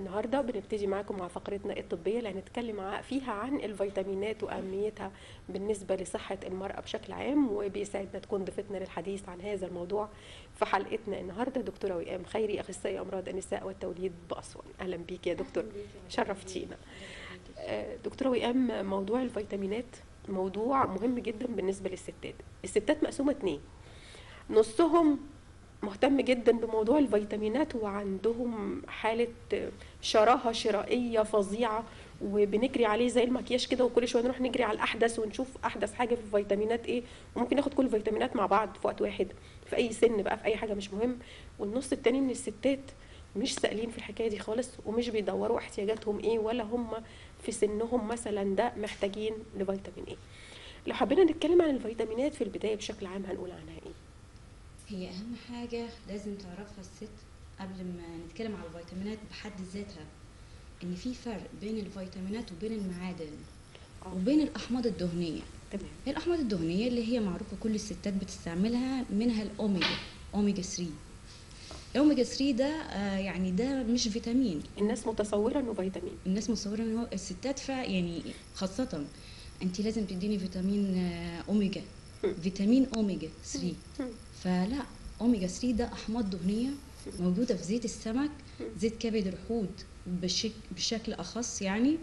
النهارده بنبتدي معاكم مع فقرتنا الطبيه اللي هنتكلم ع- فيها عن الفيتامينات واهميتها بالنسبه لصحه المراه بشكل عام وبيسعدنا تكون ضيفتنا للحديث عن هذا الموضوع في حلقتنا النهارده دكتوره وئام خيري اخصائيه امراض النساء والتوليد باسوان اهلا بيك يا دكتور شرفتينا آه، دكتوره وئام موضوع الفيتامينات موضوع مهم جدا بالنسبه للستات الستات مقسومه اتنين نصهم مهتم جدا بموضوع الفيتامينات وعندهم حالة شراهة شرائية فظيعة وبنجري عليه زي المكياج كده وكل شويه نروح نجري على الاحدث ونشوف احدث حاجه في الفيتامينات ايه وممكن ناخد كل الفيتامينات مع بعض في وقت واحد في اي سن بقى في اي حاجه مش مهم والنص التاني من الستات مش سائلين في الحكايه دي خالص ومش بيدوروا احتياجاتهم ايه ولا هم في سنهم مثلا ده محتاجين لفيتامين ايه لو حبينا نتكلم عن الفيتامينات في البدايه بشكل عام هنقول عنها ايه هي اهم حاجه لازم تعرفها الست قبل ما نتكلم على الفيتامينات بحد ذاتها ان في فرق بين الفيتامينات وبين المعادن آه. وبين الاحماض الدهنيه تمام هي الاحماض الدهنيه اللي هي معروفه كل الستات بتستعملها منها الاوميجا اوميجا 3 الاوميجا 3 ده آه يعني ده مش فيتامين الناس متصوره انه فيتامين الناس مصوره ان هو الستات فا يعني خاصه انت لازم تديني فيتامين آه، اوميجا فيتامين اوميجا 3 مم. فلا اوميجا 3 ده احماض دهنيه موجوده في زيت السمك زيت كبد الحوت بشك بشكل اخص يعني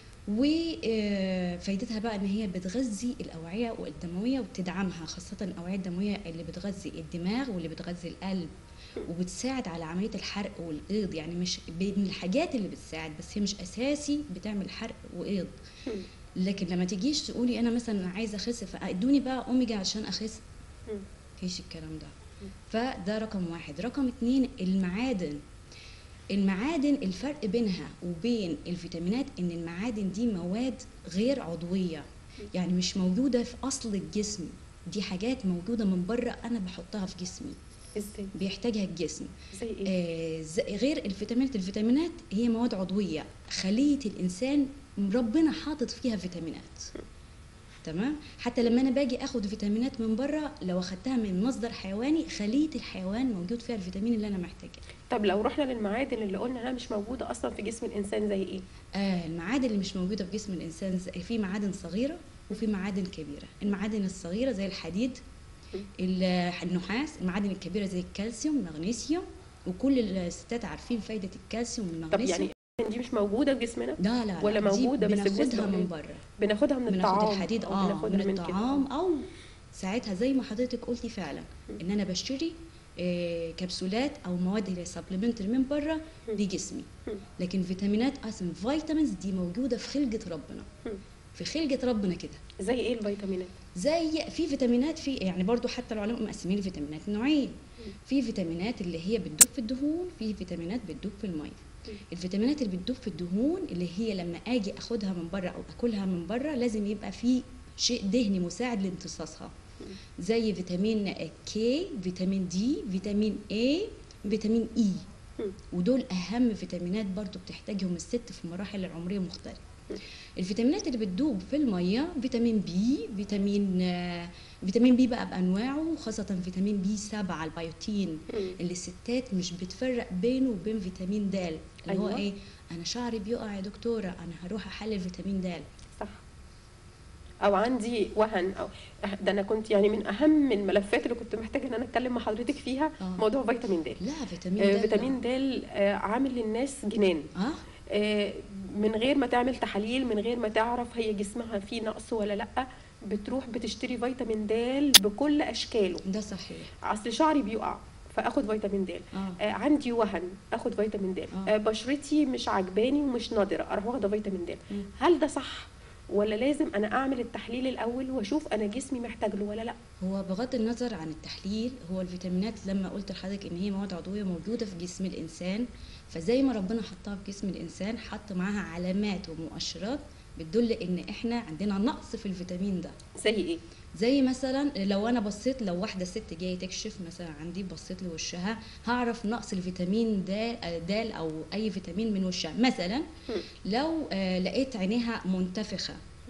وفايدتها بقى ان هي بتغذي الاوعيه الدمويه وبتدعمها خاصه الاوعيه الدمويه اللي بتغذي الدماغ واللي بتغذي القلب وبتساعد على عمليه الحرق والايض يعني مش من الحاجات اللي بتساعد بس هي مش اساسي بتعمل حرق وايض مم. لكن لما تجيش تقولي انا مثلا عايزه اخس فادوني بقى اوميجا عشان اخس مم. مفيش الكلام ده فده رقم واحد رقم اتنين المعادن المعادن الفرق بينها وبين الفيتامينات ان المعادن دي مواد غير عضوية يعني مش موجودة في اصل الجسم دي حاجات موجودة من بره انا بحطها في جسمي ازاي بيحتاجها الجسم زي ايه آه ز- غير الفيتامينات الفيتامينات هي مواد عضوية خلية الانسان ربنا حاطط فيها فيتامينات تمام حتى لما انا باجي اخد فيتامينات من بره لو اخدتها من مصدر حيواني خليه الحيوان موجود فيها الفيتامين اللي انا محتاجاه طب لو رحنا للمعادن اللي قلنا انها مش موجوده اصلا في جسم الانسان زي ايه آه المعادن اللي مش موجوده في جسم الانسان زي- في معادن صغيره وفي معادن كبيره المعادن الصغيره زي الحديد ال- النحاس المعادن الكبيره زي الكالسيوم المغنيسيوم وكل الستات عارفين فايده الكالسيوم طب والمغنيسيوم يعني دي مش موجوده في جسمنا لا لا ولا لا، دي موجودة بس بناخدها بنسبة من قليلة. بره بناخدها من بناخد الطعام الحديد أو اه بناخدها من كده. الطعام او ساعتها زي ما حضرتك قلتي فعلا ان انا بشتري آه، كبسولات او مواد اللي سبلمنتري من بره لجسمي مم. لكن فيتامينات اصلا فيتامينز دي موجوده في خلقه ربنا مم. في خلقه ربنا كده زي ايه الفيتامينات زي في فيتامينات في يعني برضو حتى العلماء مقسمين الفيتامينات نوعين في فيتامينات اللي هي بتدوب في الدهون في فيتامينات بتدوب في الميه الفيتامينات اللي بتدوب في الدهون اللي هي لما اجي اخدها من بره او اكلها من بره لازم يبقى في شيء دهني مساعد لامتصاصها زي فيتامين كي فيتامين دي فيتامين اي فيتامين اي مم. ودول اهم فيتامينات برضو بتحتاجهم الست في مراحل العمريه مختلفه الفيتامينات اللي بتدوب في الميه فيتامين بي فيتامين آه، فيتامين بي بقى بانواعه خاصه فيتامين بي 7 البيوتين مم. اللي الستات مش بتفرق بينه وبين فيتامين د اللي هو أيوة. ايه انا شعري بيقع يا دكتوره انا هروح احلل فيتامين د صح او عندي وهن او ده انا كنت يعني من اهم الملفات اللي كنت محتاجه ان انا اتكلم مع حضرتك فيها آه. موضوع فيتامين د لا فيتامين آه، د فيتامين د آه، عامل للناس جنان اه آه، من غير ما تعمل تحاليل من غير ما تعرف هي جسمها فيه نقص ولا لا بتروح بتشتري فيتامين د بكل اشكاله ده صحيح اصل شعري بيقع فاخد فيتامين د اه آه عندي وهن اخد فيتامين د آه. آه بشرتي مش عجباني ومش ناضره اروح واخده فيتامين د مم. هل ده صح ولا لازم انا اعمل التحليل الاول واشوف انا جسمي محتاج له ولا لا هو بغض النظر عن التحليل هو الفيتامينات لما قلت لحضرتك ان هي مواد عضويه موجوده في جسم الانسان فزي ما ربنا حطها في جسم الانسان حط معاها علامات ومؤشرات بتدل ان احنا عندنا نقص في الفيتامين ده زي ايه زي مثلا لو انا بصيت لو واحده ست جايه تكشف مثلا عندي بصيت لوشها هعرف نقص الفيتامين د د او اي فيتامين من وشها مثلا مم. لو آه، لقيت عينيها منتفخه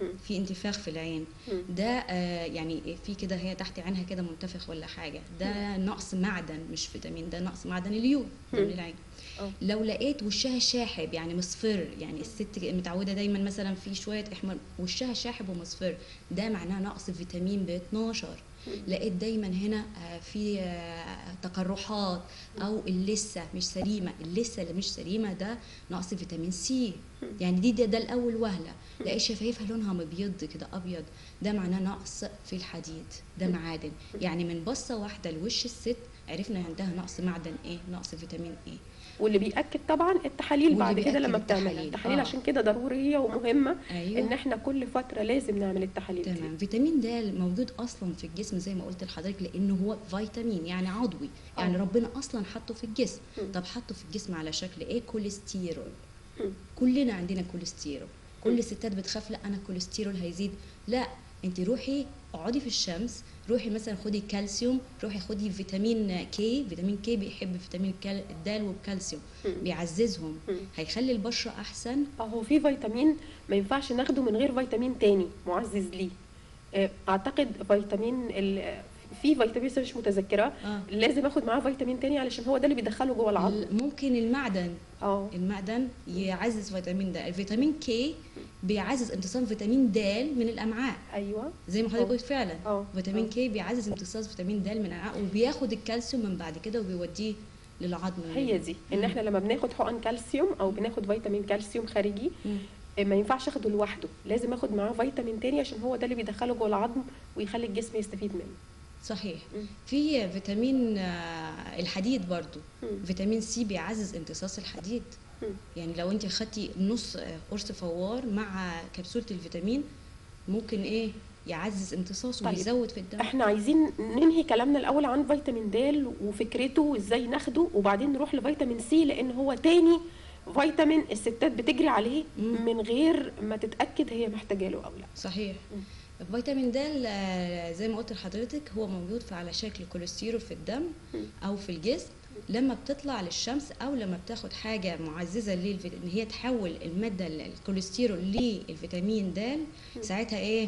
مم. في انتفاخ في العين مم. ده آه يعني في كده هي تحت عينها كده منتفخ ولا حاجه ده نقص معدن مش فيتامين ده نقص معدن اليود ده من مم. العين اه لو لقيت وشها شاحب يعني مصفر يعني الست متعوده دايما مثلا في شويه احمر وشها شاحب ومصفر ده معناه نقص فيتامين ب 12 لقيت دايما هنا آه، في آه، تقرحات او اللثه مش سليمه اللثه اللي مش سليمه ده نقص فيتامين سي يعني دي ده, ده الاول وهله لقيت شفايفها لونها مبيض كده ابيض ده معناه نقص في الحديد ده معادن يعني من بصه واحده لوش الست عرفنا عندها نقص معدن ايه نقص فيتامين ايه واللي بيأكد طبعا التحاليل واللي بعد كده بيأكد لما بتعملها التحاليل. التحاليل آه. عشان كده ضرورية ومهمة ايوه ان احنا كل فترة لازم نعمل التحاليل دي تمام فيتامين د موجود اصلا في الجسم زي ما قلت لحضرتك لانه هو فيتامين يعني عضوي يعني آه. ربنا اصلا حطه في الجسم مم. طب حطه في الجسم على شكل ايه كوليسترول مم. كلنا عندنا كوليسترول مم. كل الستات بتخاف لا انا الكوليسترول هيزيد لا انت روحي اقعدي في الشمس روحي مثلا خدي كالسيوم روحي خدي فيتامين كي فيتامين كي بيحب فيتامين كال- الدال والكالسيوم مم. بيعززهم مم. هيخلي البشره احسن اهو في فيتامين ما ينفعش ناخده من غير فيتامين تاني معزز ليه آه، اعتقد فيتامين ال- في فيتامين بس مش متذكره اه لازم اخد معاه فيتامين تاني علشان هو ده اللي بيدخله جوه العظم ممكن المعدن اه المعدن يعزز فيتامين د الفيتامين كي بيعزز امتصاص فيتامين د من الامعاء ايوه زي ما حضرتك أه. قلت فعلا اه فيتامين آه. كي بيعزز امتصاص فيتامين د من الامعاء وبياخد الكالسيوم من بعد كده وبيوديه للعظم هي دي ان مم. احنا لما بناخد حقن كالسيوم او بناخد فيتامين كالسيوم خارجي مم. آه، ما ينفعش اخده لوحده لازم اخد معاه فيتامين تاني عشان هو ده اللي بيدخله جوه العظم ويخلي الجسم يستفيد منه صحيح مم. في فيتامين آه، الحديد برضو مم. فيتامين سي بيعزز امتصاص الحديد مم. يعني لو انت خدتي نص آه، قرص فوار مع كبسوله الفيتامين ممكن ايه يعزز امتصاصه طيب. ويزود في الدم احنا عايزين ننهي كلامنا الاول عن فيتامين د وفكرته وازاي ناخده وبعدين نروح لفيتامين سي لان هو تاني فيتامين الستات بتجري عليه مم. من غير ما تتاكد هي محتاجه له او لا صحيح مم. فيتامين د آه، زي ما قلت لحضرتك هو موجود في على شكل كوليسترول في الدم مم. او في الجسم لما بتطلع للشمس او لما بتاخد حاجه معززه للفيت... ان هي تحول الماده ال- الكوليسترول للفيتامين د ساعتها ايه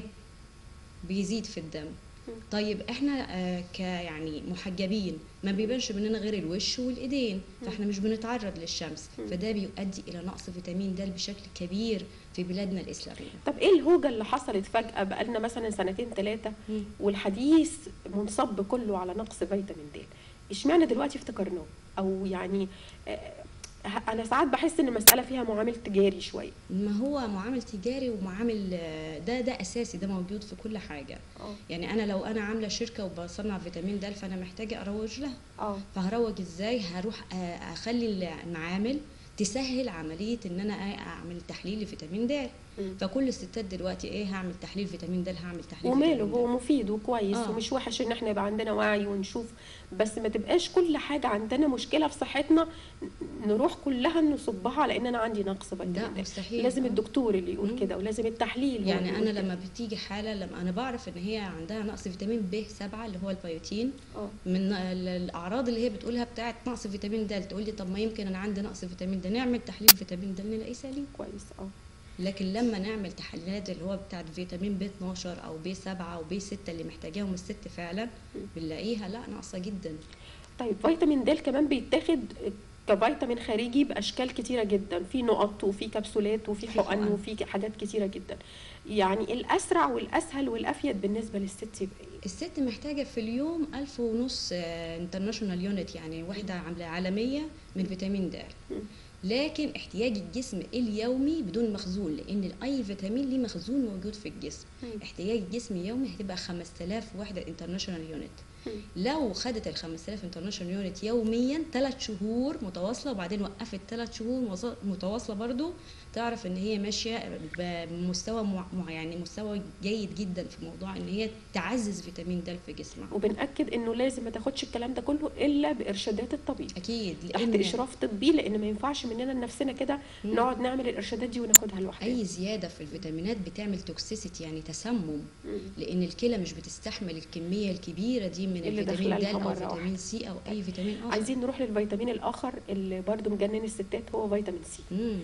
بيزيد في الدم مم. طيب احنا آه ك يعني محجبين ما بيبانش مننا غير الوش والايدين فاحنا مش بنتعرض للشمس مم. فده بيؤدي الى نقص فيتامين د بشكل كبير في بلادنا الاسلاميه طب ايه الهوجه اللي حصلت فجاه بقالنا مثلا سنتين ثلاثه مم. والحديث منصب كله على نقص فيتامين د اشمعنى دلوقتي افتكرناه او يعني آه، انا ساعات بحس ان المساله فيها معامل تجاري شويه ما هو معامل تجاري ومعامل آه، ده ده اساسي ده موجود في كل حاجه اه يعني انا لو انا عامله شركه وبصنع فيتامين د فانا محتاجه اروج لها اه فهروج ازاي هروح آه، اخلي المعامل تسهل عمليه ان انا اعمل تحليل لفيتامين د مم. فكل الستات دلوقتي ايه هعمل تحليل فيتامين د هعمل تحليل وماله فيتامين هو د مفيد وكويس آه. ومش وحش ان احنا يبقى عندنا وعي ونشوف بس ما تبقاش كل حاجه عندنا مشكله في صحتنا نروح كلها نصبها على ان انا عندي نقص فيتامين لا د مستحيل لازم آه. الدكتور اللي يقول مم. كده ولازم التحليل هو يعني اللي انا يقول لما بتيجي حاله لما انا بعرف ان هي عندها نقص فيتامين ب 7 اللي هو البيوتين كده. اه من ال- الاعراض اللي هي بتقولها بتاعت نقص فيتامين د تقول لي طب ما يمكن انا عندي نقص فيتامين د نعمل تحليل فيتامين د نلاقيه سليم كويس اه لكن لما نعمل تحليلات اللي هو بتاعت فيتامين ب 12 او ب 7 او ب 6 اللي محتاجاهم الست فعلا بنلاقيها لا ناقصه جدا طيب فيتامين د كمان بيتاخد كفيتامين خارجي باشكال كتيره جدا في نقط وفي كبسولات وفي في حقن حقن. وفي حاجات كتيره جدا يعني الاسرع والاسهل والافيد بالنسبه للست يبقى ايه الست محتاجه في اليوم ألف ونص انترناشونال يونت يعني وحده عامله عالميه من فيتامين د مم. لكن احتياج الجسم اليومي بدون مخزون لان اي فيتامين ليه مخزون موجود في الجسم مم. احتياج الجسم اليومي هتبقى 5000 وحده انترناشونال يونت مم. لو خدت ال 5000 انترناشونال يونت يوميا ثلاث شهور متواصله وبعدين وقفت ثلاث شهور مواص- متواصله برضو تعرف ان هي ماشيه بمستوى مع مع- يعني مستوى جيد جدا في موضوع ان هي تعزز فيتامين د في جسمها وبنأكد انه لازم ما تاخدش الكلام ده كله الا بارشادات الطبيب اكيد تحت لان اشراف طبي لان ما ينفعش مننا لنفسنا كده مم. نقعد نعمل الارشادات دي وناخدها لوحدنا اي زياده في الفيتامينات بتعمل توكسيسيتي يعني تسمم مم. لان الكلى مش بتستحمل الكميه الكبيره دي من اللي الفيتامين داخلة د لها او مرة فيتامين واحدة. سي او اي فيتامين اخر عايزين نروح للفيتامين الاخر اللي برضو مجنن الستات هو فيتامين سي مم.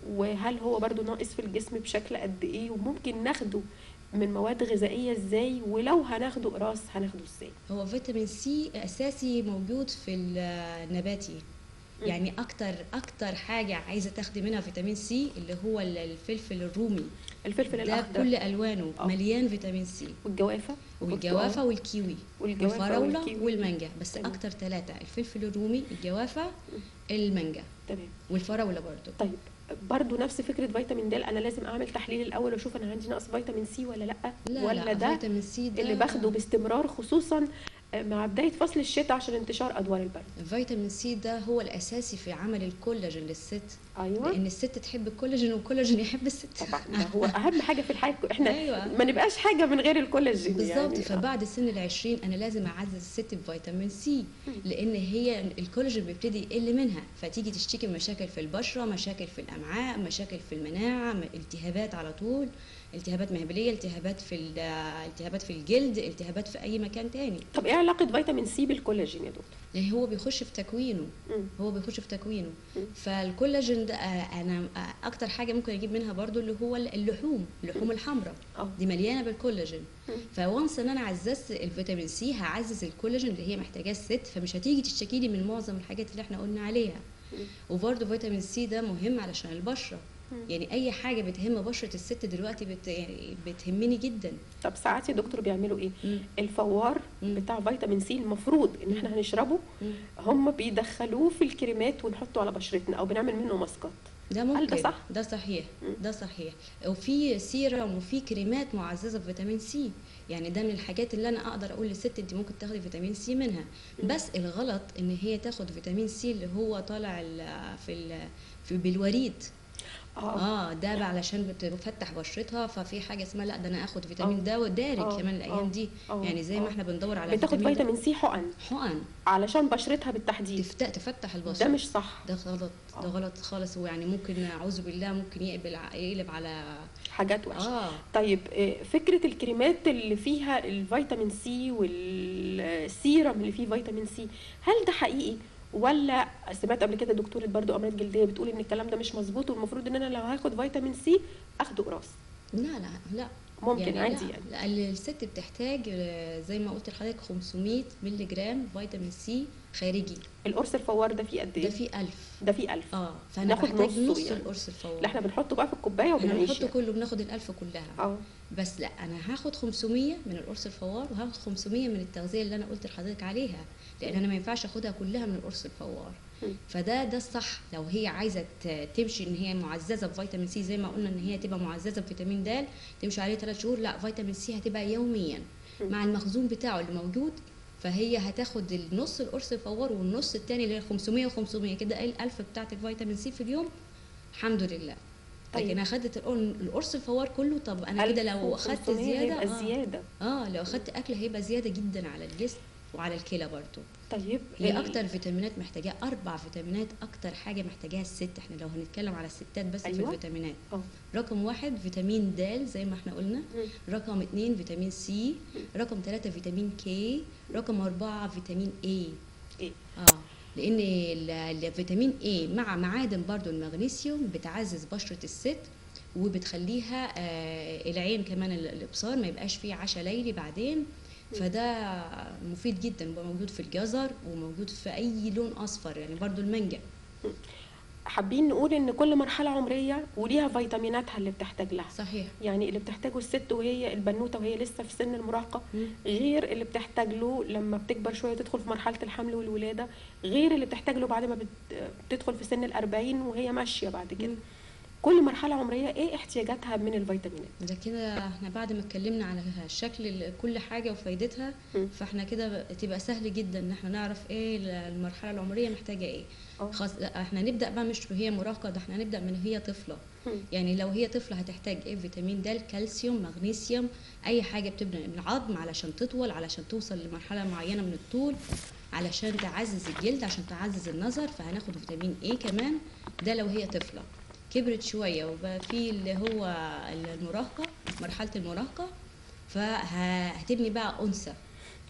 وهل هو برضو ناقص في الجسم بشكل قد ايه وممكن ناخده من مواد غذائيه ازاي ولو هناخده قراص هناخده ازاي هو فيتامين سي اساسي موجود في النباتي مم. يعني اكتر اكتر حاجه عايزه تاخدي منها فيتامين سي اللي هو الفلفل الرومي الفلفل ده الاخضر بكل الوانه آه. مليان فيتامين سي والجوافه والجوافه والكيوي والجوافة والفراوله والكيوي. والمانجا بس تمام. اكتر ثلاثه الفلفل الرومي الجوافه المانجا تمام والفراوله برضو طيب برضو نفس فكره فيتامين د انا لازم اعمل تحليل الاول واشوف انا عندي نقص فيتامين سي ولا لا, لا ولا لا ده فيتامين سي ده اللي باخده باستمرار خصوصا مع بدايه فصل الشتاء عشان انتشار ادوار البرد فيتامين سي ده هو الاساسي في عمل الكولاجين للست ايوه لان الست تحب الكولاجين والكولاجين يحب الست طبعا ده هو اهم حاجه في الحياه احنا أيوة. ما نبقاش حاجه من غير الكولاجين بالظبط يعني. فبعد سن العشرين انا لازم اعزز الست بفيتامين سي مم. لان هي الكولاجين بيبتدي يقل منها فتيجي تشتكي من مشاكل في البشره مشاكل في الامعاء مشاكل في المناعه م- التهابات على طول التهابات مهبليه التهابات في ال- التهابات في الجلد التهابات في اي مكان تاني طب ايه علاقه فيتامين سي بالكولاجين يا دكتور يعني هو بيخش في تكوينه مم. هو بيخش في تكوينه مم. فالكولاجين ده آه، انا آه، اكتر حاجه ممكن اجيب منها برضو اللي هو اللحوم اللحوم الحمراء اه دي مليانه بالكولاجين مم. فوانس ان انا عززت الفيتامين سي هعزز الكولاجين اللي هي محتاجاه الست فمش هتيجي تشتكي لي من معظم الحاجات اللي احنا قلنا عليها مم. وبرده فيتامين سي ده مهم علشان البشره مم. يعني اي حاجه بتهم بشره الست دلوقتي بت يعني بتهمني جدا طب ساعات يا دكتور بيعملوا ايه مم. الفوار مم. بتاع فيتامين سي المفروض ان احنا هنشربه مم. هم بيدخلوه في الكريمات ونحطه على بشرتنا او بنعمل منه ماسكات ده ممكن ده صح؟ ده صحيح مم. ده صحيح وفي سيرم وفي كريمات معززه بفيتامين سي يعني ده من الحاجات اللي انا اقدر اقول للست انت ممكن تاخدي فيتامين سي منها مم. بس الغلط ان هي تاخد فيتامين سي اللي هو طالع ال- في ال- في بالوريد اه اه ده بقى علشان بت- بتفتح بشرتها ففي حاجه اسمها لا ده انا اخد فيتامين آه. ده ودارج آه. كمان آه. الايام دي آه. يعني زي آه. ما احنا بندور على بتاخد فيتامين فيتامين سي حقن ده حقن علشان بشرتها بالتحديد تفت- تفتح البشره ده مش صح ده غلط آه. ده غلط خالص ويعني ممكن اعوذ بالله ممكن يقبل ع- يقلب على حاجات وحشه اه طيب آه، فكره الكريمات اللي فيها الفيتامين سي والسيرم اللي فيه فيتامين سي هل ده حقيقي ولا سمعت قبل كده دكتوره برضو امراض جلديه بتقول ان الكلام ده مش مظبوط والمفروض ان انا لو هاخد فيتامين سي اخده قراص لا لا لا ممكن يعني عادي لا. يعني لا الست بتحتاج آه، زي ما قلت لحضرتك 500 مللي جرام فيتامين سي خارجي القرص الفوار ده فيه قد ده ايه فيه 1000 ده فيه 1000 اه فانا ناخد بحتاج نصه نص يعني. القرص الفوار لا احنا بنحطه بقى في الكوبايه احنا وبنعيش بنحطه يعني. كله بناخد الألف كلها اه بس لا انا هاخد 500 من القرص الفوار وهاخد 500 من التغذيه اللي انا قلت لحضرتك عليها لان انا ما ينفعش اخدها كلها من القرص الفوار مم. فده ده الصح لو هي عايزه ت- تمشي ان هي معززه بفيتامين سي زي ما قلنا ان هي تبقى معززه بفيتامين د تمشي عليه 3 شهور لا فيتامين سي هتبقى يوميا مم. مع المخزون بتاعه اللي موجود فهي هتاخد النص القرص الفوار والنص التاني اللي هي 500 و500 كده ايه ال1000 بتاعت الفيتامين سي في اليوم الحمد لله طيب. لكن اخدت القر- القرص الفوار كله طب انا كده لو اخدت 1500 زياده هيبقى آه. زياده اه لو اخدت اكل هيبقى زياده جدا على الجسم وعلى الكلى برضو طيب هي ال- اكتر فيتامينات محتاجاها اربع فيتامينات اكتر حاجه محتاجاها الست احنا لو هنتكلم على الستات بس أيوة. في الفيتامينات اه رقم واحد فيتامين د زي ما احنا قلنا مم. رقم اتنين فيتامين سي رقم ثلاثة فيتامين كي رقم أربعة فيتامين اي ايه اه لان ال- الفيتامين اي مع معادن برضو المغنيسيوم بتعزز بشره الست وبتخليها آه العين كمان ال- الابصار ما يبقاش فيه عشا ليلي بعدين فده مفيد جدا بيبقى موجود في الجزر وموجود في اي لون اصفر يعني برضو المانجا حابين نقول ان كل مرحله عمريه وليها فيتاميناتها اللي بتحتاج لها صحيح يعني اللي بتحتاجه الست وهي البنوته وهي لسه في سن المراهقه مم. غير اللي بتحتاج له لما بتكبر شويه تدخل في مرحله الحمل والولاده غير اللي بتحتاج له بعد ما بت- بتدخل في سن الأربعين وهي ماشيه بعد كده مم. كل مرحله عمريه ايه احتياجاتها من الفيتامينات ده كده احنا بعد ما اتكلمنا على شكل ال- كل حاجه وفايدتها مم. فاحنا كده تبقى سهل جدا ان احنا نعرف ايه ال- المرحله العمريه محتاجه ايه اه خاص لا، احنا نبدا بقى مش وهي مراهقه ده احنا نبدا من هي طفله مم. يعني لو هي طفله هتحتاج ايه فيتامين د كالسيوم مغنيسيوم اي حاجه بتبني العظم علشان تطول علشان توصل لمرحله معينه من الطول علشان تعزز الجلد عشان تعزز النظر فهناخد فيتامين ايه كمان ده لو هي طفله كبرت شويه وبقى في اللي هو المراهقه مرحله المراهقه فهتبني بقى انثى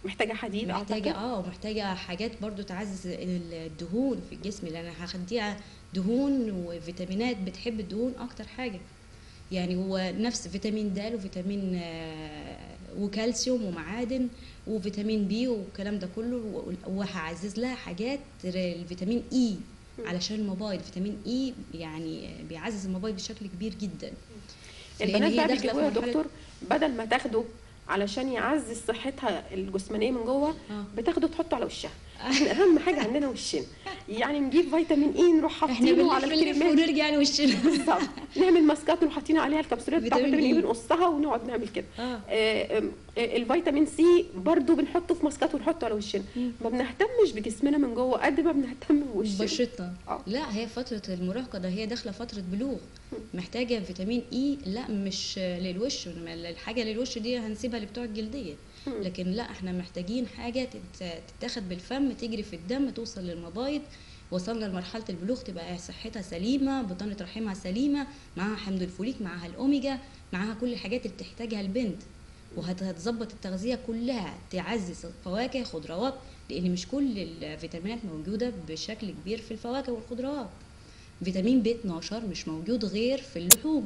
محتاجه حديد محتاجه أعتقد. اه ومحتاجه حاجات برضو تعزز الدهون في الجسم لان انا هخديها دهون وفيتامينات بتحب الدهون اكتر حاجه يعني هو نفس فيتامين د وفيتامين آه، وكالسيوم ومعادن وفيتامين بي والكلام ده كله و- وهعزز لها حاجات الفيتامين اي علشان الموبايل فيتامين اي يعني بيعزز الموبايل بشكل كبير جدا لأن البنات هي بقى داخلة في بيجيبوها يا مرحلة- دكتور بدل ما تاخده علشان يعزز صحتها الجسمانيه من جوه آه. بتاخده تحطه على وشها احنا اهم حاجه عندنا وشنا يعني نجيب فيتامين اي نروح احنا حاطينه على بنلف نلف الكريمات ونرجع لوشنا بالظبط نعمل ماسكات نروح حاطين عليها الكبسولات بتاع فيتامين فيتامين اي إي. بنقصها ونقعد نعمل كده اه آه، آم، آه، الفيتامين سي برضو بنحطه في ماسكات ونحطه على وشنا ما بنهتمش بجسمنا من جوه قد ما بنهتم بوشنا بشرتنا آه. لا هي فترة المراهقة ده هي داخلة فترة بلوغ محتاجة فيتامين اي لا مش للوش إنما الحاجة للوش دي هنسيبها لبتوع الجلدية لكن لا احنا محتاجين حاجة تت- تتاخد بالفم تجري في الدم توصل للمبايض وصلنا لمرحلة البلوغ تبقى صحتها سليمة بطانة رحمها سليمة معاها حمض الفوليك معاها الأوميجا معاها كل الحاجات اللي بتحتاجها البنت وهتظبط التغذية كلها تعزز الفواكه خضروات لأن مش كل الفيتامينات موجودة بشكل كبير في الفواكه والخضروات فيتامين بي 12 مش موجود غير في اللحوم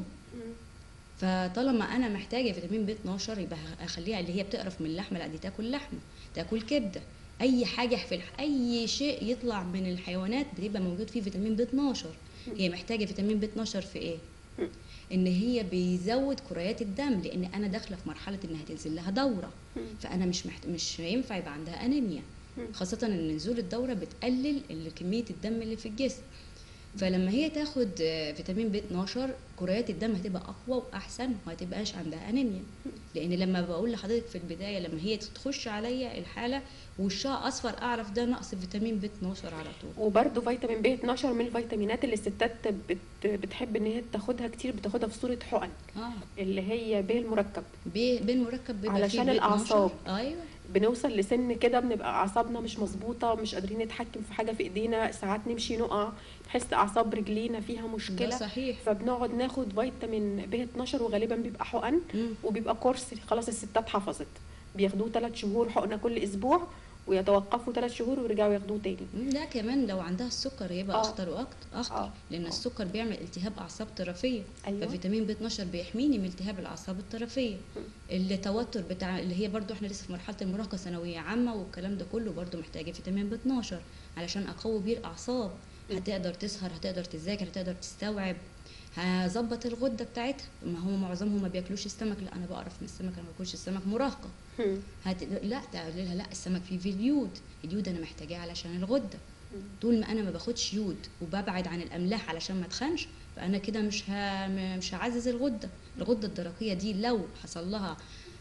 فطالما انا محتاجه فيتامين بي 12 يبقى اخليها اللي هي بتقرف من اللحمه لا دي تاكل لحمه تاكل كبده اي حاجه في الح... اي شيء يطلع من الحيوانات بيبقى موجود فيه فيتامين بي 12 هي محتاجه فيتامين بي 12 في ايه ان هي بيزود كريات الدم لان انا داخله في مرحله انها تنزل لها دوره فانا مش محت... مش هينفع يبقى عندها انيميا خاصه ان نزول الدوره بتقلل ال- كميه الدم اللي في الجسم فلما هي تاخد آه، فيتامين بي 12 كريات الدم هتبقى اقوى واحسن وما تبقاش عندها انيميا لان لما بقول لحضرتك في البدايه لما هي تخش عليا الحاله وشها اصفر اعرف ده نقص فيتامين بي 12 على طول وبرده فيتامين بي 12 من الفيتامينات اللي الستات بت بتحب ان هي تاخدها كتير بتاخدها في صوره حقن اه اللي هي بي المركب بي- بالمركب بيبقى علشان فيه بي 12. الأعصاب. ايوه بنوصل لسن كده بنبقى اعصابنا مش مظبوطه مش قادرين نتحكم في حاجه في ايدينا ساعات نمشي نقع نحس اعصاب رجلينا فيها ده مشكله صحيح فبنقعد ناخد فيتامين بي 12 وغالبا بيبقى حقن مم. وبيبقى كورس خلاص الستات حفظت بياخدوه ثلاث شهور حقنه كل اسبوع ويتوقفوا ثلاث شهور ويرجعوا ياخدوه تاني مم، ده كمان لو عندها السكر يبقى آه. اخطر واكتر اخطر آه. لان آه. السكر بيعمل التهاب اعصاب طرفيه أيوة. ففيتامين بي 12 بيحميني من التهاب الاعصاب الطرفيه التوتر بتاع اللي هي برضو احنا لسه في مرحله المراهقه ثانويه عامه والكلام ده كله برضو محتاجه فيتامين بي 12 علشان اقوي بيه الاعصاب هتقدر تسهر هتقدر تذاكر هتقدر تستوعب هظبط الغده بتاعتها ما هو معظمهم ما بياكلوش السمك لا انا بقرف من السمك انا ما باكلش السمك مراهقه هم. هت... لا تقول لها لا السمك فيه فيه اليود اليود انا محتاجاه علشان الغده طول ما انا ما باخدش يود وببعد عن الاملاح علشان ما اتخنش فانا كده مش ه... مش هعزز الغده الغده الدرقيه دي لو حصل لها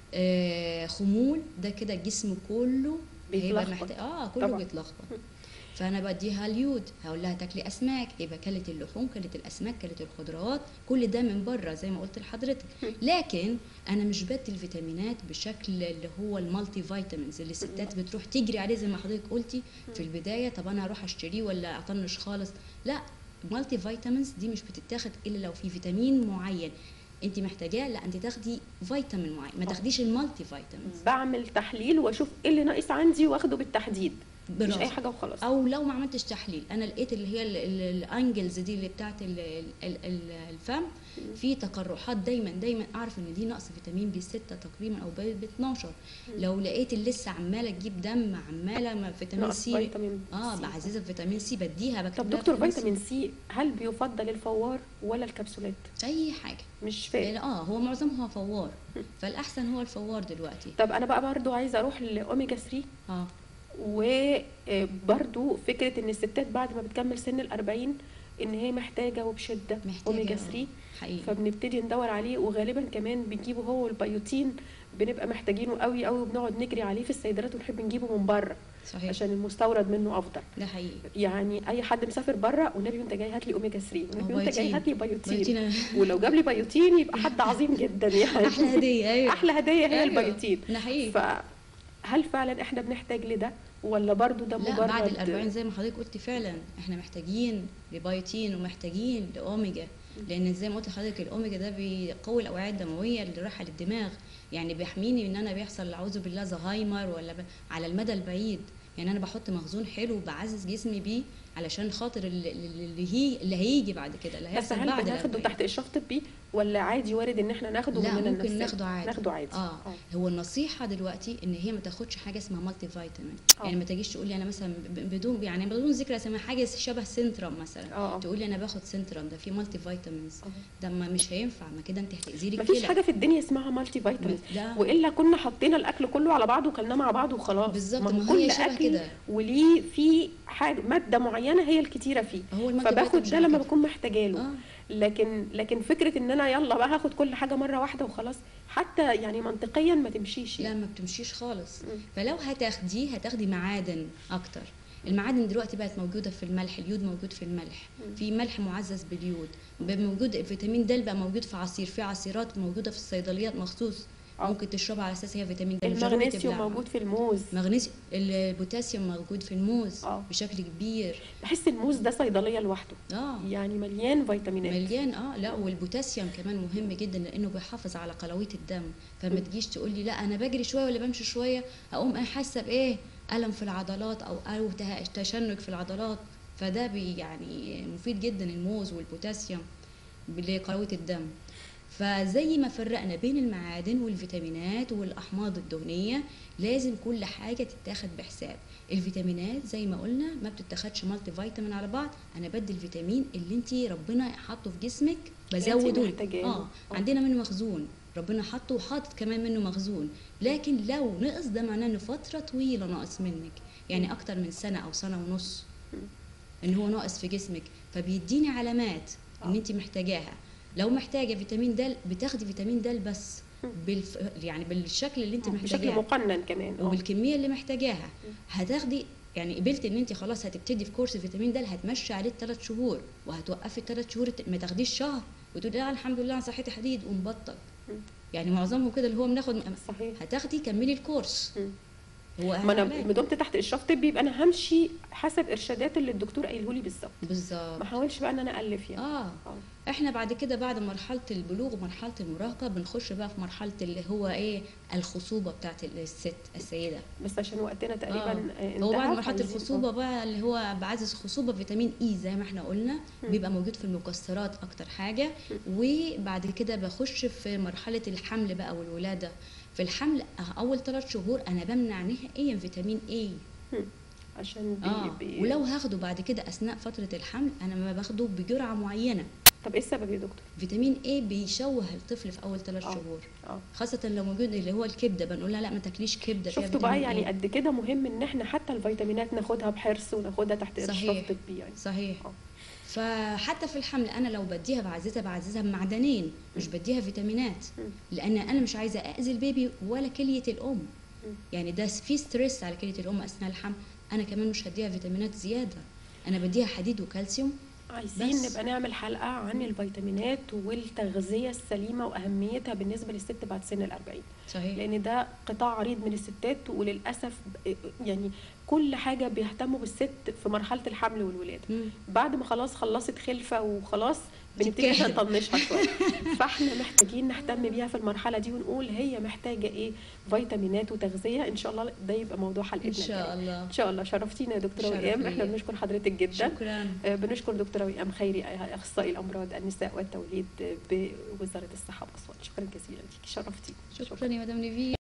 آه خمول ده كده الجسم كله هيبقى بيتلخبط. محتاج اه كله طبعا. بيتلخبط فانا بديها اليود هقول لها تاكلي اسماك يبقى كلت اللحوم كلت الاسماك كلت الخضروات كل ده من بره زي ما قلت لحضرتك لكن انا مش بدي الفيتامينات بشكل اللي هو المالتي فيتامينز اللي الستات بتروح تجري عليه زي ما حضرتك قلتي في البدايه طب انا اروح اشتريه ولا اطنش خالص لا مالتي فيتامينز دي مش بتتاخد الا لو في فيتامين معين انت محتاجاه لا انت تاخدي فيتامين معين ما آه. تاخديش المالتي فيتامينز بعمل تحليل واشوف ايه اللي ناقص عندي واخده بالتحديد مش برافو. اي حاجه وخلاص او لو ما عملتش تحليل انا لقيت اللي هي ال- ال- الانجلز دي اللي بتاعت ال- ال- ال- الفم في تقرحات دايما دايما اعرف ان دي نقص فيتامين بي 6 تقريبا او بي 12 لو لقيت اللي لسه عماله تجيب دم عماله ما فيتامين نقص سي فيتامين اه سي. بعززها فيتامين سي بديها بكتب طب لها دكتور سي. فيتامين سي هل بيفضل الفوار ولا الكبسولات اي حاجه مش فاهم اه هو معظمها فوار فالاحسن هو الفوار دلوقتي طب انا بقى برضو عايزه اروح لاوميجا 3 اه وبرضو فكره ان الستات بعد ما بتكمل سن الأربعين ان هي محتاجه وبشده محتاجه اوميجا آه، 3 حقيقي فبنبتدي ندور عليه وغالبا كمان بنجيبه هو والبيوتين بنبقى محتاجينه قوي قوي وبنقعد نجري عليه في الصيدليات ونحب نجيبه من بره صحيح عشان المستورد منه افضل ده حقيقي يعني اي حد مسافر بره والنبي انت جاي هات لي اوميجا 3 والنبي انت جاي وبيوتين. هات لي بيوتين بيوتين ولو جاب لي بيوتين يبقى حد عظيم جدا يعني احلى هديه ايوه احلى هديه هي أيوة، البيوتين ده حقيقي فهل فعلا احنا بنحتاج لده ولا برضو ده لا مجرد بعد ال 40 زي ما حضرتك قلتي فعلا احنا محتاجين لبيوتين ومحتاجين لاوميجا لان زي ما قلت لحضرتك الاوميجا ده بيقوي الاوعيه الدمويه اللي رايحه للدماغ يعني بيحميني ان انا بيحصل اعوذ بالله زهايمر ولا ب... على المدى البعيد يعني انا بحط مخزون حلو وبعزز جسمي بيه علشان خاطر اللي, اللي هي اللي هيجي بعد كده اللي بس هيحصل هل بعد بناخده الأربعين. تحت اشراف طبي ولا عادي وارد ان احنا ناخده لا مننا ممكن لنفسنا؟ ناخده عادي ناخده عادي اه هو النصيحه دلوقتي ان هي ما تاخدش حاجه اسمها مالتي فيتامين آه. يعني ما تجيش تقول لي انا مثلا ب- بدون يعني بدون ذكر اسمها حاجه شبه سنترم مثلا اه تقول لي انا باخد سنترم ده فيه مالتي فيتامينز آه. ده ما مش هينفع ما كده انت هتاذي لي مفيش الكلى. حاجه في الدنيا اسمها مالتي فيتامين لا والا كنا حطينا الاكل كله على بعضه وكلناه مع بعض وخلاص بالظبط ما هو ما هي كل شبه اكل كده وليه في حاجه ماده معينه هي الكتيره فيه هو المالتي فباخد فيتامين ده شبه لما كده. بكون محتاجه له اه لكن لكن فكره ان انا يلا بقى هاخد كل حاجه مره واحده وخلاص حتى يعني منطقيا ما تمشيش لا يعني. ما بتمشيش خالص مم. فلو هتاخديه هتاخدي معادن اكتر المعادن دلوقتي بقت موجوده في الملح اليود موجود في الملح مم. في ملح معزز باليود بقى موجود الفيتامين د بقى موجود في عصير في عصيرات موجوده في الصيدليات مخصوص آه. ممكن تشربها على اساس هي فيتامين د مش ضروري المغنيسيوم تبلعها. موجود في الموز مغنيسيوم البوتاسيوم موجود في الموز آه. بشكل كبير بحس الموز ده صيدليه لوحده اه يعني مليان فيتامينات مليان اه لا والبوتاسيوم كمان مهم جدا لانه بيحافظ على قلويه الدم فما تجيش تقول لي لا انا بجري شويه ولا بمشي شويه اقوم انا حاسه بايه الم في العضلات او او ته- تشنج في العضلات فده بي يعني مفيد جدا الموز والبوتاسيوم لقلويه الدم فزي ما فرقنا بين المعادن والفيتامينات والاحماض الدهنيه لازم كل حاجه تتاخد بحساب الفيتامينات زي ما قلنا ما بتتاخدش مالتي فيتامين على بعض انا بدي الفيتامين اللي انت ربنا حاطه في جسمك بزوده لك. محتاجاه. اه آه. عندنا منه مخزون ربنا حاطه وحاطط كمان منه مخزون لكن لو نقص ده معناه انه فتره طويله ناقص منك يعني اكتر من سنه او سنه ونص مم. ان هو ناقص في جسمك فبيديني علامات ان آه. انت محتاجاها لو محتاجه فيتامين د بتاخدي فيتامين د بس مم. بالف... يعني بالشكل اللي انت بشكل محتاجاه مقنن كمان آه. وبالكميه اللي محتاجاها هتاخدي يعني قبلت ان انت خلاص هتبتدي في كورس فيتامين د هتمشي عليه الثلاث شهور وهتوقفي الثلاث شهور ما تاخديش شهر وتقولي لا الحمد لله انا صحتي حديد ومبطل مم. يعني معظمهم كده اللي هو بناخد صحيح هتاخدي كملي الكورس مم. هو ما انا علاج. ما دمت تحت اشراف طبي يبقى انا همشي حسب ارشادات اللي الدكتور قايله لي بالظبط بالظبط ما احاولش بقى ان انا الف يعني اه آه. احنا بعد كده بعد مرحله البلوغ ومرحله المراهقه بنخش بقى في مرحله اللي هو ايه الخصوبه بتاعت الست السيده بس عشان وقتنا تقريبا آه. هو انتهى، بعد مرحله فعايزين- الخصوبه بقى اللي هو بعزز خصوبه فيتامين اي زي ما احنا قلنا مم. بيبقى موجود في المكسرات اكتر حاجه وبعد كده بخش في مرحله الحمل بقى والولاده في الحمل اول ثلاث شهور انا بمنع نهائيا فيتامين اي آه. عشان بي... اه بي... ولو هاخده بعد كده اثناء فتره الحمل انا ما باخده بجرعه معينه طب ايه السبب يا دكتور؟ فيتامين اي بيشوه الطفل في اول ثلاث آه. شهور اه خاصه لو موجود اللي هو الكبده بنقول لها لا ما تاكليش كبده فيها شفتوا بقى فيتامين يعني إيه. قد كده مهم ان احنا حتى الفيتامينات ناخدها بحرص وناخدها تحت اشراف صحيح. طبي يعني صحيح آه. فحتى في الحمل انا لو بديها بعززها بعززها بمعدنين مش بديها فيتامينات مم. لان انا مش عايزه اذي البيبي ولا كليه الام مم. يعني ده في ستريس على كليه الام اثناء الحمل انا كمان مش هديها فيتامينات زياده انا بديها حديد وكالسيوم عايزين بس. نبقى نعمل حلقة عن الفيتامينات والتغذية السليمة وأهميتها بالنسبة للست بعد سن الأربعين صحيح لأن ده قطاع عريض من الستات وللأسف ب- يعني كل حاجة بيهتموا بالست في مرحلة الحمل والولادة مم. بعد ما خلاص خلصت خلفة وخلاص بنبتدي تتكهن. نطنشها شوية فاحنا محتاجين نهتم بيها في المرحلة دي ونقول هي محتاجة ايه فيتامينات وتغذية ان شاء الله ده يبقى موضوع حلقتنا ان شاء الجاية. الله ان شاء الله شرفتينا يا دكتورة شرف وئام ليا. احنا بنشكر حضرتك جدا شكرا آه، بنشكر دكتورة وئام خيري آه، اخصائي الامراض النساء والتوليد آه، بوزارة الصحة واسوان شكرا جزيلا ليكي شرفتينا شكرا يا مدام نيفين